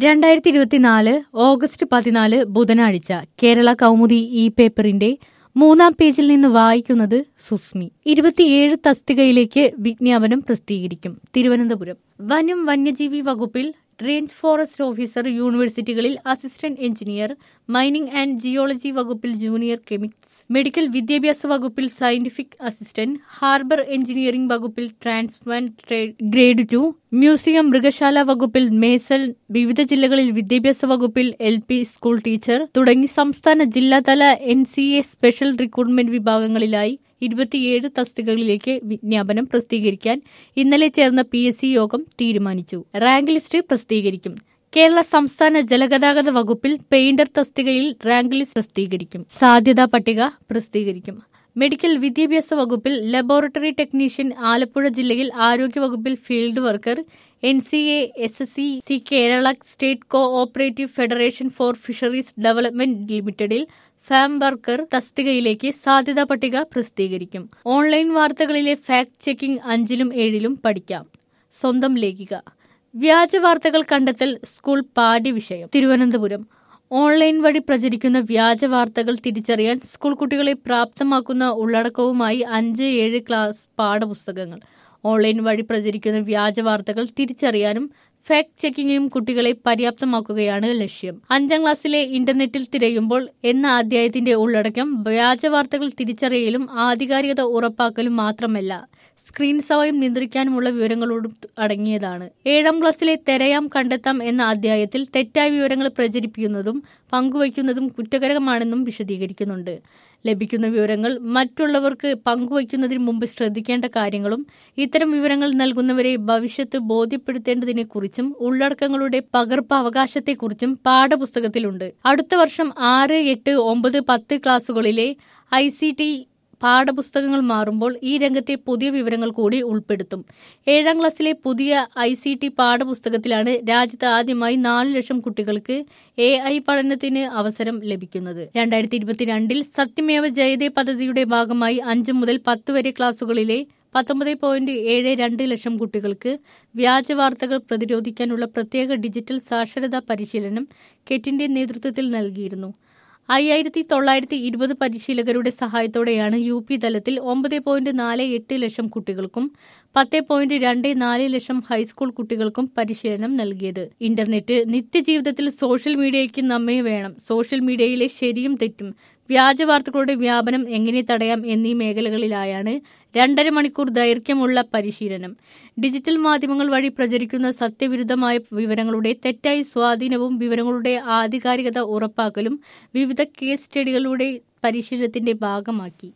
രണ്ടായിരത്തി ഇരുപത്തിനാല് ഓഗസ്റ്റ് പതിനാല് ബുധനാഴ്ച കേരള കൗമുദി ഇ പേപ്പറിന്റെ മൂന്നാം പേജിൽ നിന്ന് വായിക്കുന്നത് സുസ്മി ഇരുപത്തിയേഴ് തസ്തികയിലേക്ക് വിജ്ഞാപനം പ്രസിദ്ധീകരിക്കും തിരുവനന്തപുരം വനം വന്യജീവി വകുപ്പിൽ റേഞ്ച് ഫോറസ്റ്റ് ഓഫീസർ യൂണിവേഴ്സിറ്റികളിൽ assistant engineer mining and geology വകുപ്പിൽ ജൂനിയർ കെമിക്സ് മെഡിക്കൽ വിദ്യാഭ്യാസ വകുപ്പിൽ സയന്റിഫിക് അസിസ്റ്റന്റ് ഹാർബർ എഞ്ചിനീയറിംഗ് വകുപ്പിൽ ട്രാൻസ്പ്ലാൻ ഗ്രേഡ് ടു മ്യൂസിയം മൃഗശാല വകുപ്പിൽ മേസൽ വിവിധ ജില്ലകളിൽ വിദ്യാഭ്യാസ വകുപ്പിൽ എൽ പി സ്കൂൾ ടീച്ചർ തുടങ്ങി സംസ്ഥാന ജില്ലാതല N C A special recruitment വിഭാഗങ്ങളിലായി ഇരുപത്തിയേഴ് തസ്തികകളിലേക്ക് വിജ്ഞാപനം പ്രസിദ്ധീകരിക്കാൻ ഇന്നലെ ചേർന്ന പി എസ് സി യോഗം തീരുമാനിച്ചു റാങ്ക് ലിസ്റ്റ് പ്രസിദ്ധീകരിക്കും കേരള സംസ്ഥാന ജലഗതാഗത വകുപ്പിൽ പെയിന്റർ തസ്തികയിൽ റാങ്ക് ലിസ്റ്റ് പ്രസിദ്ധീകരിക്കും സാധ്യതാ പട്ടിക പ്രസിദ്ധീകരിക്കും മെഡിക്കൽ വിദ്യാഭ്യാസ വകുപ്പിൽ ലബോറട്ടറി ടെക്നീഷ്യൻ ആലപ്പുഴ ജില്ലയിൽ ആരോഗ്യ വകുപ്പിൽ field worker N C A S S C C Kerala state cooperative federation for fisheries development ലിമിറ്റഡിൽ ഫാം വർക്കർ തസ്തികയിലേക്ക് സാധ്യതാ പട്ടിക പ്രസിദ്ധീകരിക്കും ഓൺലൈൻ വാർത്തകളിലെ ഫാക്ട് ചെക്കിംഗ് അഞ്ചിലും ഏഴിലും പഠിക്കാം സ്വന്തം ലേഖിക വ്യാജ വാർത്തകൾ കണ്ടെത്തൽ സ്കൂൾ പാഠ്യവിഷയം തിരുവനന്തപുരം ഓൺലൈൻ വഴി പ്രചരിക്കുന്ന വ്യാജ വാർത്തകൾ തിരിച്ചറിയാൻ സ്കൂൾ കുട്ടികളെ പ്രാപ്തമാക്കുന്ന ഉള്ളടക്കവുമായി അഞ്ച് ഏഴ് ക്ലാസ് പാഠപുസ്തകങ്ങൾ ഓൺലൈൻ വഴി പ്രചരിക്കുന്ന വ്യാജ വാർത്തകൾ തിരിച്ചറിയാനും ഫാക്ട് ചെക്കിങ്ങിനും കുട്ടികളെ പര്യാപ്തമാക്കുകയാണ് ലക്ഷ്യം അഞ്ചാം ക്ലാസ്സിലെ ഇന്റർനെറ്റിൽ തിരയുമ്പോൾ എന്ന അധ്യായത്തിന്റെ ഉള്ളടക്കം വ്യാജ വാർത്തകൾ തിരിച്ചറിയലും ആധികാരികത ഉറപ്പാക്കലും മാത്രമല്ല സ്ക്രീൻ സമയം നിയന്ത്രിക്കാനുമുള്ള വിവരങ്ങളോട് അടങ്ങിയതാണ് ഏഴാം ക്ലാസ്സിലെ തെരയാം കണ്ടെത്താം എന്ന അധ്യായത്തിൽ തെറ്റായ വിവരങ്ങൾ പ്രചരിപ്പിക്കുന്നതും പങ്കുവയ്ക്കുന്നതും കുറ്റകരമാണെന്നും വിശദീകരിക്കുന്നുണ്ട് ലഭിക്കുന്ന വിവരങ്ങൾ മറ്റുള്ളവർക്ക് പങ്കുവയ്ക്കുന്നതിന് മുമ്പ് ശ്രദ്ധിക്കേണ്ട കാര്യങ്ങളും ഇത്തരം വിവരങ്ങൾ നൽകുന്നവരെ ഭവിഷ്യത്ത് ബോധ്യപ്പെടുത്തേണ്ടതിനെക്കുറിച്ചും ഉള്ളടക്കങ്ങളുടെ പകർപ്പ് അവകാശത്തെക്കുറിച്ചും പാഠപുസ്തകത്തിലുണ്ട് അടുത്ത വർഷം ആറ് എട്ട് ഒമ്പത് പത്ത് ക്ലാസുകളിലെ ഐ സി ടി പാഠപുസ്തകങ്ങൾ മാറുമ്പോൾ ഈ രംഗത്തെ പുതിയ വിവരങ്ങൾ കൂടി ഉൾപ്പെടുത്തും ഏഴാം ക്ലാസ്സിലെ പുതിയ ഐ സി ടി പാഠപുസ്തകത്തിലാണ് രാജ്യത്ത് ആദ്യമായി നാല് ലക്ഷം കുട്ടികൾക്ക് എ ഐ പഠനത്തിന് അവസരം ലഭിക്കുന്നത് രണ്ടായിരത്തി ഇരുപത്തിരണ്ടിൽ സത്യമേവ ജയതേ പദ്ധതിയുടെ ഭാഗമായി അഞ്ച് മുതൽ പത്ത് വരെ ക്ലാസുകളിലെ പത്തൊമ്പത് പോയിന്റ് ഏഴ് രണ്ട് ലക്ഷം കുട്ടികൾക്ക് വ്യാജ വാർത്തകൾ പ്രതിരോധിക്കാനുള്ള പ്രത്യേക ഡിജിറ്റൽ സാക്ഷരതാ പരിശീലനം കെറ്റിന്റെ നേതൃത്വത്തിൽ നൽകിയിരുന്നു അയ്യായിരത്തി തൊള്ളായിരത്തി ഇരുപത് പരിശീലകരുടെ സഹായത്തോടെയാണ് യു പി തലത്തിൽ ഒമ്പത് പോയിന്റ് നാല് എട്ട് ലക്ഷം കുട്ടികൾക്കും പത്ത് പോയിന്റ് രണ്ട് നാല് ലക്ഷം ഹൈസ്കൂൾ കുട്ടികൾക്കും പരിശീലനം നൽകിയത് ഇന്റർനെറ്റ് നിത്യജീവിതത്തിൽ സോഷ്യൽ മീഡിയയ്ക്ക് നമ്മെ വേണം സോഷ്യൽ മീഡിയയിലെ ശരിയും തെറ്റും വ്യാജ വാർത്തകളുടെ വ്യാപനം എങ്ങനെ തടയാം എന്നീ മേഖലകളിലായാണ് രണ്ടര മണിക്കൂർ ദൈർഘ്യമുള്ള പരിശീലനം ഡിജിറ്റൽ മാധ്യമങ്ങൾ വഴി പ്രചരിക്കുന്ന സത്യവിരുദ്ധമായ വിവരങ്ങളുടെ തെറ്റായ സ്വാധീനവും വിവരങ്ങളുടെ ആധികാരികത ഉറപ്പാക്കലും വിവിധ കേസ് സ്റ്റഡികളുടെ പരിശീലനത്തിന്റെ ഭാഗമാക്കി